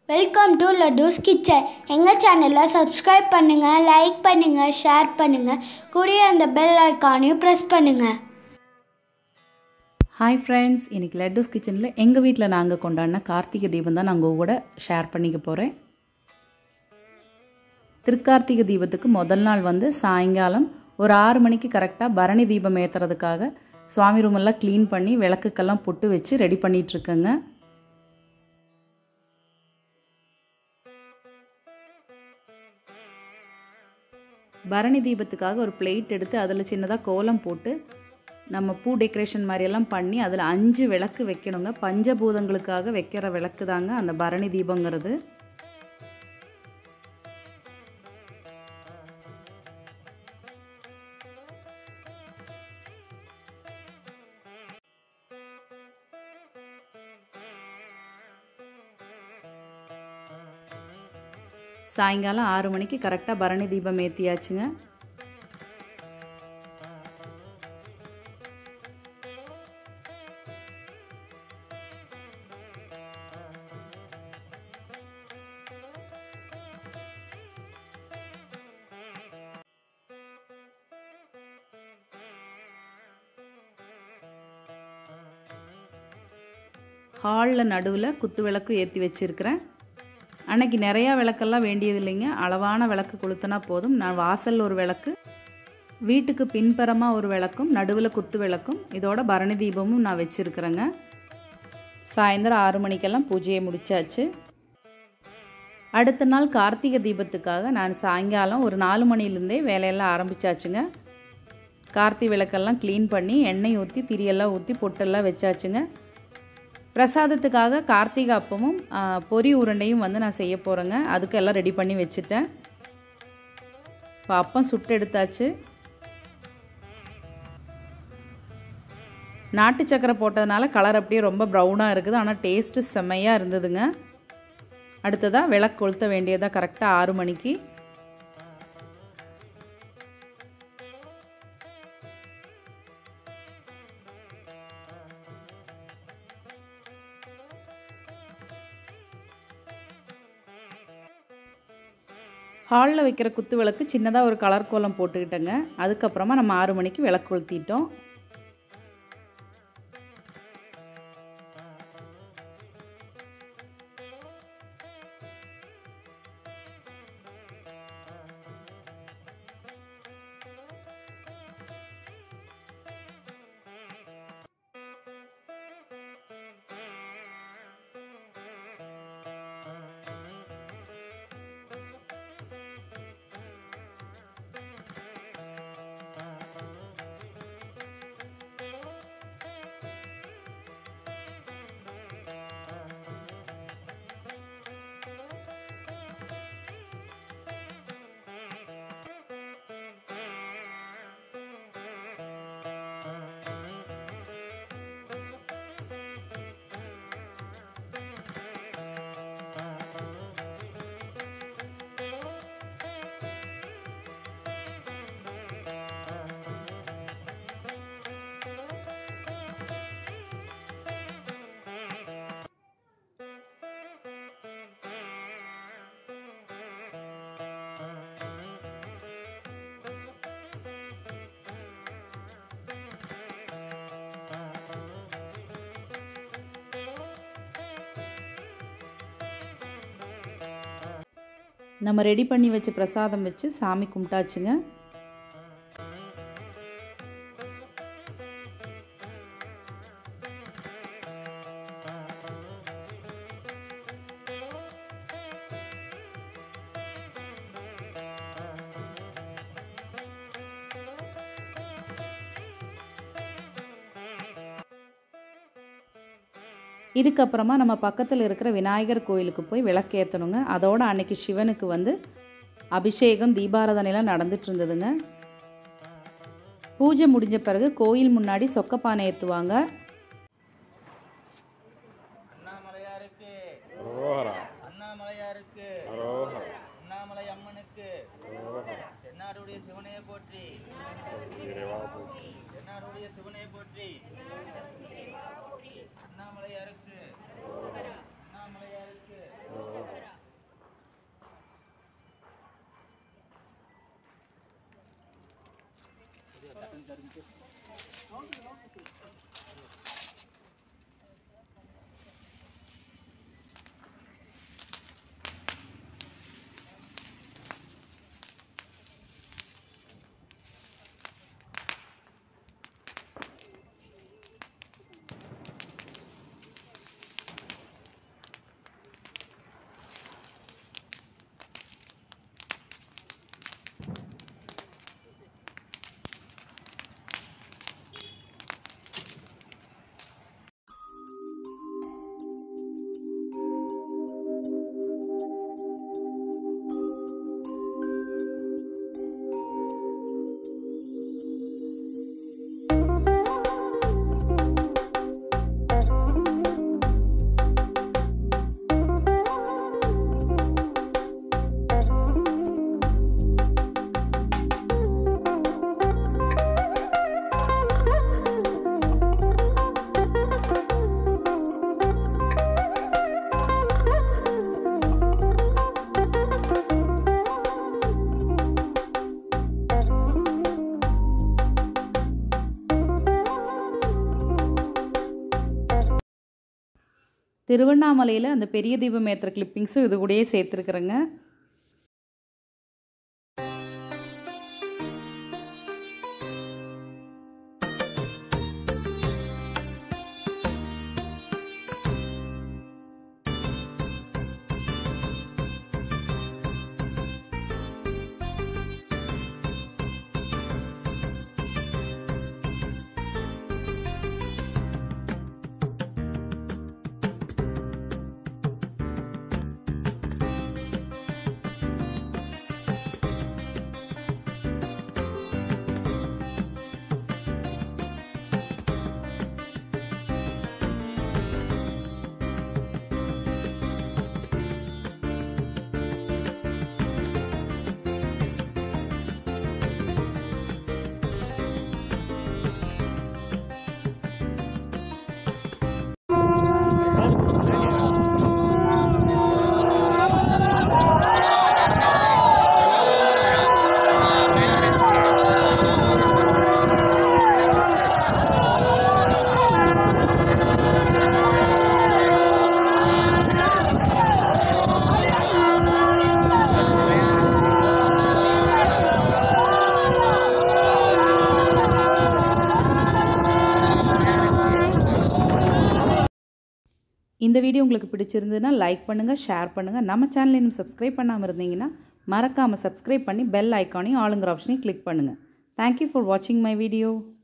welcome to லட்டூஸ் kitchen எங்கள் சேனலை subscribe பண்ணுங்கள் லைக் பண்ணுங்கள் ஷேர் பண்ணுங்கள் கூடிய அந்த பெல் ஐக்கானையும் ப்ரெஸ் பண்ணுங்கள் ஹாய் ஃப்ரெண்ட்ஸ் இன்றைக்கி லட்டூஸ் கிச்சனில் எங்கள் வீட்டில் நாங்கள் கொண்டாடின கார்த்திகை தீபம் தான் நாங்கள் கூட ஷேர் பண்ணிக்க போகிறேன் திருக்கார்த்திகை தீபத்துக்கு முதல் நாள் வந்து சாயங்காலம் ஒரு ஆறு மணிக்கு கரெக்டாக பரணி தீபம் ஏற்றுறதுக்காக சுவாமி ரூமெல்லாம் க்ளீன் பண்ணி விளக்குக்கெல்லாம் பொட்டு வச்சு ரெடி பண்ணிகிட்ருக்கேங்க பரணி தீபத்துக்காக ஒரு பிளேட் எடுத்து அதில் சின்னதாக கோலம் போட்டு நம்ம பூ டெக்கரேஷன் மாதிரியெல்லாம் பண்ணி அதில் அஞ்சு விளக்கு வைக்கணுங்க பஞ்சபூதங்களுக்காக வைக்கிற விளக்கு தாங்க அந்த பரணி தீபங்கிறது சாயங்காலம் ஆறு மணிக்கு கரெக்டாக பரணி தீபம் ஏற்றியாச்சுங்க ஹாலில் நடுவில் குத்து விளக்கு ஏற்றி வச்சுருக்கிறேன் அன்னைக்கு நிறையா விளக்கெல்லாம் வேண்டியது இல்லைங்க அளவான விளக்கு கொளுத்தினா போதும் நான் வாசலில் ஒரு விளக்கு வீட்டுக்கு பின்புறமாக ஒரு விளக்கும் நடுவில் குத்து விளக்கும் இதோட பரணி தீபமும் நான் வச்சுருக்கிறேங்க சாயந்தரம் ஆறு மணிக்கெல்லாம் பூஜையை முடித்தாச்சு அடுத்த நாள் கார்த்திகை தீபத்துக்காக நான் சாயங்காலம் ஒரு நாலு மணிலேருந்தே வேலையெல்லாம் ஆரம்பித்தாச்சுங்க கார்த்தி விளக்கெல்லாம் க்ளீன் பண்ணி எண்ணெய் ஊற்றி திரியெல்லாம் ஊற்றி பொட்டெல்லாம் வச்சாச்சுங்க பிரசாதத்துக்காக கார்த்திகை அப்பமும் பொரி உருண்டையும் வந்து நான் செய்ய போகிறேங்க அதுக்கு எல்லாம் ரெடி பண்ணி வச்சுட்டேன் இப்போ அப்பம் சுட்டு எடுத்தாச்சு நாட்டு சக்கரை போட்டதுனால கலர் அப்படியே ரொம்ப ப்ரௌனாக இருக்குது ஆனால் டேஸ்ட்டு செம்மையாக இருந்ததுங்க அடுத்ததாக விளக்கு கொளுத்த வேண்டியதாக கரெக்டாக ஆறு மணிக்கு ஹாலில் வைக்கிற குத்து விளக்கு சின்னதாக ஒரு கலர் கோலம் போட்டுக்கிட்டேங்க அதுக்கப்புறமா நம்ம ஆறு மணிக்கு விளக்கு கொளுத்திட்டோம் நம்ம ரெடி பண்ணி வச்ச பிரசாதம் வச்சு சாமி கும்பிட்டாச்சுங்க இதுக்கப்புறமா நம்ம பக்கத்தில் இருக்கிற விநாயகர் கோயிலுக்கு போய் விளக்கேற்றணுங்க அதோட அன்னைக்கு சிவனுக்கு வந்து அபிஷேகம் தீபாராதனைலாம் நடந்துட்டு இருந்ததுங்க பூஜை முடிஞ்ச பிறகு கோயில் முன்னாடி சொக்கப்பானை ஏற்றுவாங்க அண்ணாமலையாருக்கு அண்ணாமலையாருக்கு அண்ணாமலை அம்மனுக்கு தென்னாடுடைய சிவனையை போற்றி தென்னாடுடைய சிவனையை போற்றி அண்ணாமலையாருக்கு அண்ணாமலையாருக்கு திருவண்ணாமலையில் அந்த பெரிய தீபம் ஏற்றுற கிளிப்பிங்ஸும் இது கூடயே சேர்த்துருக்குறேங்க இந்த வீடியோ உங்களுக்கு பிடிச்சிருந்ததுன்னா லைக் பண்ணுங்கள் ஷேர் பண்ணுங்கள் நம்ம சேனல் இன்னும் சப்ஸ்கிரைப் பண்ணாமல் இருந்தீங்கன்னா மறக்காமல் சப்ஸ்கிரைப் பண்ணி பெல் ஐக்கானையும் ஆளுங்கிற ஆப்ஷனையும் கிளிக் பண்ணுங்கள் தேங்க்யூ ஃபார் வாட்சிங் மை வீடியோ